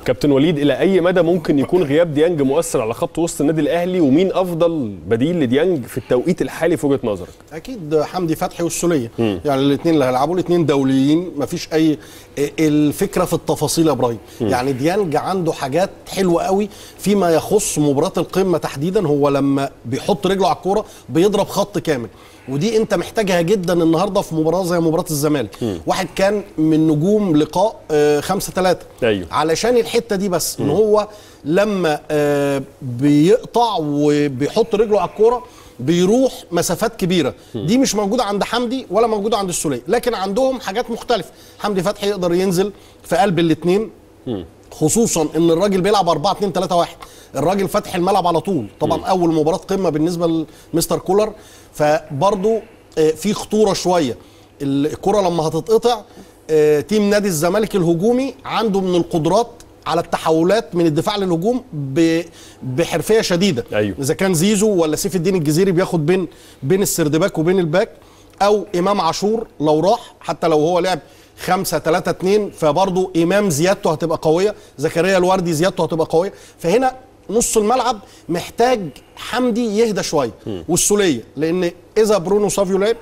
كابتن وليد الى اي مدى ممكن يكون غياب ديانج مؤثر على خط وسط النادي الاهلي ومين افضل بديل لديانج في التوقيت الحالي في وجهه نظرك اكيد حمدي فتحي والسوليه يعني الاثنين اللي هيلعبوا الاثنين دوليين مفيش اي الفكره في التفاصيل يا ابراهيم يعني ديانج عنده حاجات حلوه قوي فيما يخص مباراه القمه تحديدا هو لما بيحط رجله على الكوره بيضرب خط كامل ودي انت محتاجها جدا النهارده في مباراه زي مباراه الزمالك واحد كان من نجوم لقاء آه، خمسة ثلاثة أيوه. علشان الحته دي بس ان هو لما آه، بيقطع وبيحط رجله على الكوره بيروح مسافات كبيره دي مش موجوده عند حمدي ولا موجوده عند السوليه لكن عندهم حاجات مختلفه حمدي فتحي يقدر ينزل في قلب الاثنين خصوصا ان الراجل بيلعب 4 2 3 1 الراجل فاتح الملعب على طول طبعا م. اول مباراه قمه بالنسبه لمستر كولر فبرضه آه، في خطوره شويه الكره لما هتتقطع آه، تيم نادي الزمالك الهجومي عنده من القدرات على التحولات من الدفاع للهجوم ب- بحرفيه شديده أيوه. اذا كان زيزو ولا سيف الدين الجزيري بياخد بين بين السردباك وبين الباك او امام عاشور لو راح حتى لو هو لعب 5 3 2 فبرضه امام زيادته هتبقى قويه زكريا الوردي زيادته هتبقى قويه فهنا نص الملعب محتاج حمدي يهدى شويه والسوليه لان اذا برونو سافيو لعب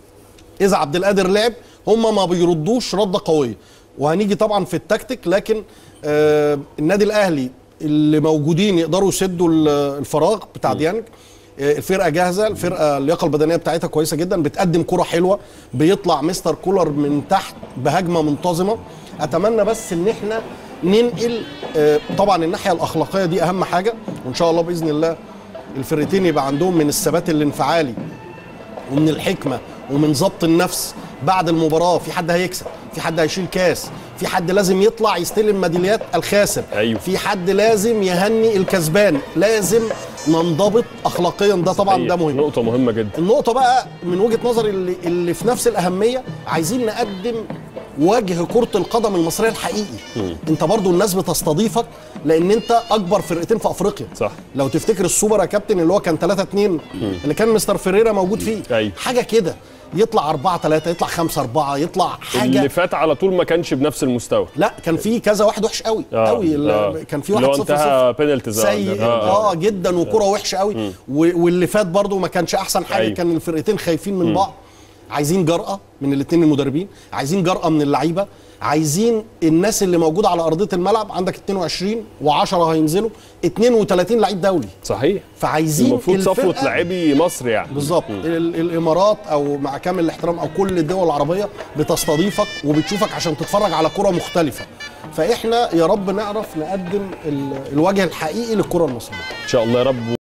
اذا عبد القادر لعب هم ما بيردوش رده قويه وهنيجي طبعا في التكتيك لكن آه النادي الاهلي اللي موجودين يقدروا يسدوا ال- الفراغ بتاع ديانج آه، الفرقه جاهزه الفرقه اللياقه البدنيه بتاعتها كويسه جدا بتقدم كره حلوه بيطلع مستر كولر من تحت بهجمه منتظمه اتمنى بس ان احنا ننقل آه، طبعا الناحيه الاخلاقيه دي اهم حاجه وان شاء الله باذن الله الفرقتين يبقى عندهم من الثبات الانفعالي ومن الحكمه ومن ضبط النفس بعد المباراه في حد هيكسب في حد هيشيل كاس في حد لازم يطلع يستلم ميداليات الخاسر أيوه. في حد لازم يهني الكسبان لازم ننضبط اخلاقيا ده طبعا ده مهم نقطه مهمه جدا النقطة بقى من وجهة نظري اللي, اللي في نفس الأهمية عايزين نقدم وجه كرة القدم المصرية الحقيقي انت برضو الناس بتستضيفك لان انت اكبر فرقتين في افريقيا صح. لو تفتكر السوبر يا كابتن اللي هو كان 3 2 اللي كان مستر فيريرا موجود فيه أيوة. حاجة كده يطلع 4 3 يطلع 5 4 يطلع حاجة اللي فات على طول ما كانش بنفس المستوى لا كان في كذا واحد وحش قوي آه، قوي آه. كان في اللي واحد هو صفر انتهى صفر بينالتيز سيء آه. اه جدا وكره وحشه قوي و- واللي فات برضو ما كانش احسن حاجه أيوة. كان الفرقتين خايفين من بعض عايزين جرأة من الاثنين المدربين عايزين جرأة من اللعيبة عايزين الناس اللي موجودة على أرضية الملعب عندك 22 و10 هينزلوا 32 لعيب دولي صحيح فعايزين المفروض صفوه الفرقة- لاعبي مصر يعني بالظبط ال- الامارات او مع كامل الاحترام او كل الدول العربيه بتستضيفك وبتشوفك عشان تتفرج على كره مختلفه فاحنا يا رب نعرف نقدم ال- الوجه الحقيقي للكره المصريه ان شاء الله يا رب